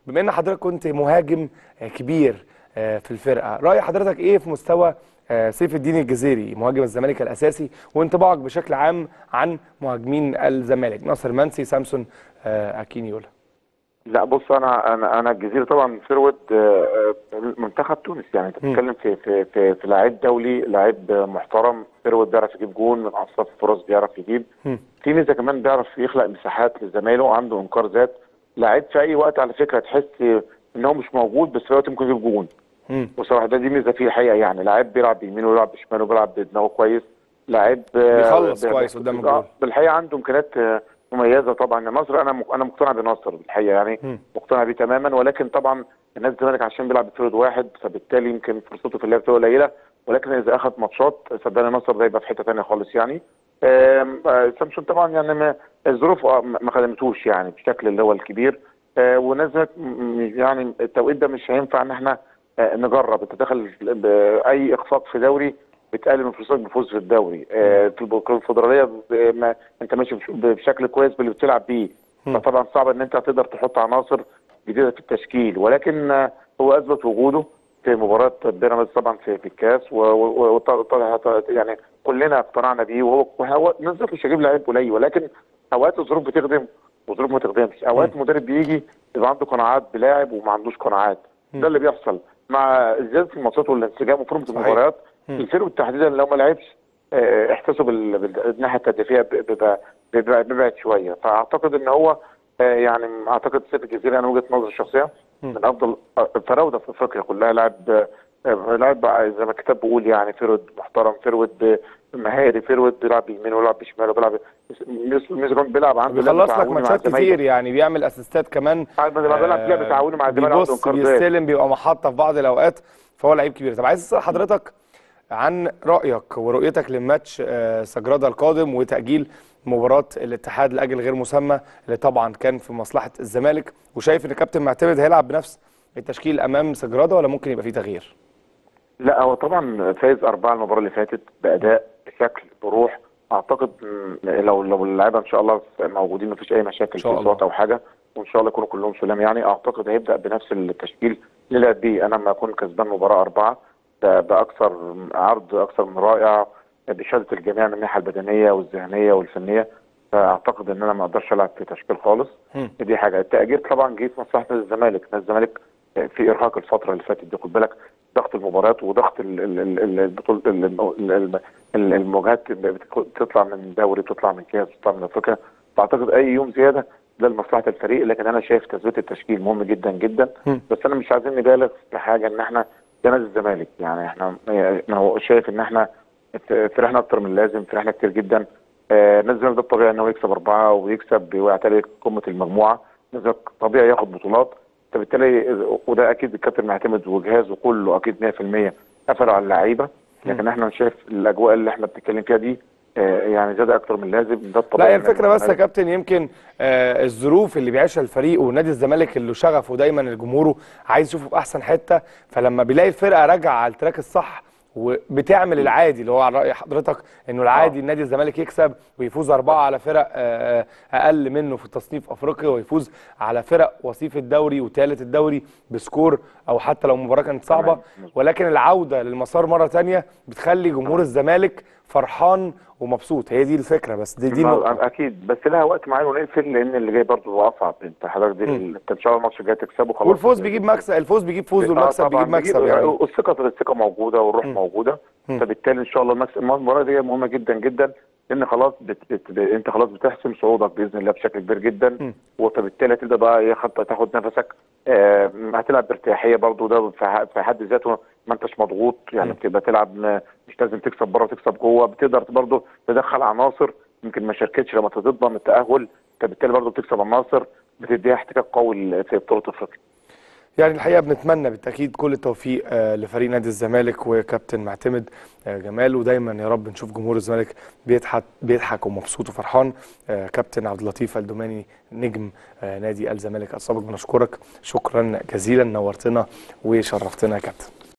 بما ان حضرتك كنت مهاجم آه، كبير آه، في الفرقه راي حضرتك ايه في مستوى آه، سيف الدين الجزيري مهاجم الزمالك الاساسي وانطباعك بشكل عام عن مهاجمين الزمالك ناصر منسي سامسون آه، اكينيولا لا بص انا انا انا الجزيره طبعا فيرود آه، آه، منتخب تونس يعني انت مم. بتتكلم في في في, في لاعب دولي لاعب محترم فيرود بيعرف يجيب جون من اصراف الفرص بيعرف يجيب مم. في ميزه كمان بيعرف يخلق مساحات لزمايله عنده انكار ذات لاعب في اي وقت على فكره تحس ان هو مش موجود بس في وقت ممكن يجيب جون مم. وصراحه ده دي ميزه فيه الحقيقه يعني لاعب بيلعب بيمينه ويلعب بشماله وبيلعب بدماغه كويس لاعب آه، بيخلص ب- كويس قدام آه، الجول. بالحقيقه عنده امكانيات آه، مميزه طبعا ناصر انا م- انا مقتنع بناصر الحقيقه يعني مم. مقتنع بيه تماما ولكن طبعا الناس الزمالك عشان بيلعب بفرد واحد فبالتالي يمكن فرصته في اللعب تبقى قليله ولكن اذا اخذ ماتشات صدقني ناصر ده يبقى في حته ثانيه خالص يعني آم، آه، سامسون طبعا يعني ما- الظروف آه، ما ما خدمتوش يعني بشكل اللي هو الكبير آه، والناس الزمالك م- م- يعني التوقيت ده مش هينفع ان احنا آه، نجرب انت داخل باي اخفاق في دوري بتقلل من فرصتك بالفوز في الدوري آه، في الب- الفدراليه ب- ما انت ماشي بش- بشكل كويس باللي بتلعب بيه مم. فطبعا صعب ان انت تقدر تحط عناصر جديده في التشكيل ولكن آه، هو اثبت وجوده في مباراه بيراميدز طبعا في في الكاس و- و- وط- ط- يعني كلنا اقتنعنا بيه وهو وهو نزل مش هجيب لعيب قليل ولكن اوقات الظروف بتخدم وظروف ما تخدمش اوقات مدرب بيجي يبقى عنده قناعات بلاعب وما عندوش قناعات مم. ده اللي بيحصل مع زياده الماتشات والانسجام وفورمه صحيح. المباريات مم. الفرق تحديدا لو ما لعبش آه، احساسه بال- بالناحيه التهديفيه ب- بيبقى بيبقى- بيبعد شويه فاعتقد ان هو آه، يعني اعتقد سيف الجزيري انا وجهه نظري الشخصيه مم. من افضل آه، الفراوده في افريقيا كلها لاعب آه، لاعب بقى زي ما الكتاب بيقول يعني فيرود محترم فيرود مهاري فيرود بيلعب بيمين ويلعب بشمال وبيلعب ميز- ميز كمان بيلعب عنده لعب بيخلص لك تعاوني مع ماتشات زمايله. كتير يعني بيعمل اسيستات كمان عارف لما بيلعب لعب تعاوني مع الزمالك عنده بيبص انكار ذات بيستلم بيبقى محطه في بعض الاوقات فهو لعيب كبير طب عايز اسال حضرتك عن رايك ورؤيتك للماتش آه، سجرادا القادم وتاجيل مباراه الاتحاد لاجل غير مسمى اللي طبعا كان في مصلحه الزمالك وشايف ان كابتن معتمد هيلعب بنفس التشكيل امام سجرادا ولا ممكن يبقى فيه تغيير؟ لا هو طبعا فايز أربعة المباراة اللي فاتت بأداء بشكل بروح أعتقد م، لو لو اللعيبة إن شاء الله موجودين مفيش أي مشاكل إن شاء في الله. إصابات أو حاجة وإن شاء الله يكونوا كلهم سلام يعني أعتقد هيبدأ بنفس التشكيل اللي لعب بيه أنا لما أكون كسبان مباراة أربعة ده بأكثر عرض أكثر من رائع بشهادة الجميع من الناحية البدنية والذهنية والفنية فأعتقد إن أنا ما أقدرش ألعب في تشكيل خالص مم. دي حاجة التأجيل طبعا جه في مصلحة الزمالك نادي الزمالك في ارهاق الفتره اللي فاتت دي خد بالك ضغط المباريات وضغط ال- ال- ال- ال- البطول ال- ال- ال- ال- المواجهات بتطلع من دوري بتطلع من كاس بتطلع من افريقيا فاعتقد اي يوم زياده ده لمصلحه الفريق لكن انا شايف تثبيت التشكيل مهم جدا جدا مم. بس انا مش عايزين نبالغ في حاجه ان احنا ده نادي الزمالك يعني احنا انا هو شايف ان احنا فرحنا اكتر من اللازم فرحنا كتير جدا آه، نادي الزمالك ده الطبيعي ان هو يكسب اربعه ويكسب ويعتلي قمه المجموعه نادي الزمالك طبيعي ياخد بطولات فبالتالي وده اكيد الكابتن معتمد وجهازه كله اكيد 100% قفلوا على اللعيبه لكن احنا شايف الاجواء اللي احنا بنتكلم فيها دي آه، يعني زاد اكتر من اللازم ده لا الطبيعي هي إن الفكره بس يا الزمالك- كابتن يمكن آه الظروف اللي بيعيشها الفريق ونادي الزمالك اللي شغفه دايما الجمهوره عايز يشوفه في احسن حته فلما بيلاقي الفرقه راجعه على التراك الصح وبتعمل العادي اللي هو على راي حضرتك انه العادي نادي الزمالك يكسب ويفوز اربعه على فرق آه، اقل منه في تصنيف افريقيا ويفوز على فرق وصيف الدوري وثالث الدوري بسكور او حتى لو المباراه كانت صعبه تمام. ولكن العوده للمسار مره تانية بتخلي جمهور الزمالك فرحان ومبسوط هي دي الفكره بس دي دي ما- النقطه اكيد بس لها وقت معين ونقفل لان اللي جاي برضه هو اصعب انت حضرتك دي مم. انت ان شاء الله الماتش الجاي تكسبه خلاص والفوز بيجيب مكسب الفوز بيجيب فوز والمكسب آه طبعاً بيجيب مكسب يعني والثقه الثقه موجوده والروح مم. موجوده مم. فبالتالي ان شاء الله المكسب المباراه دي مهمه جدا جدا لان خلاص بت... بت... ب... انت خلاص بتحسم صعودك باذن الله بشكل كبير جدا مم. وفبالتالي هتبدا بقى ايه خط تاخد نفسك آه هتلعب بارتياحيه برضو ده في ح- في حد ذاته ما انتش مضغوط يعني مم. بتبقى تلعب م- مش لازم تكسب بره تكسب جوه بتقدر برضو تدخل عناصر يمكن ما شاركتش لما تضمن التاهل فبالتالي برضو بتكسب عناصر بتديها احتكاك قوي في بطوله افريقيا يعني الحقيقه بنتمنى بالتاكيد كل التوفيق آه، لفريق نادي الزمالك وكابتن معتمد آه، جمال ودايما يا رب نشوف جمهور الزمالك بيضحك بيضحك ومبسوط وفرحان آه، كابتن عبد اللطيف الدوماني نجم آه، نادي الزمالك السابق بنشكرك شكرا جزيلا نورتنا وشرفتنا يا كابتن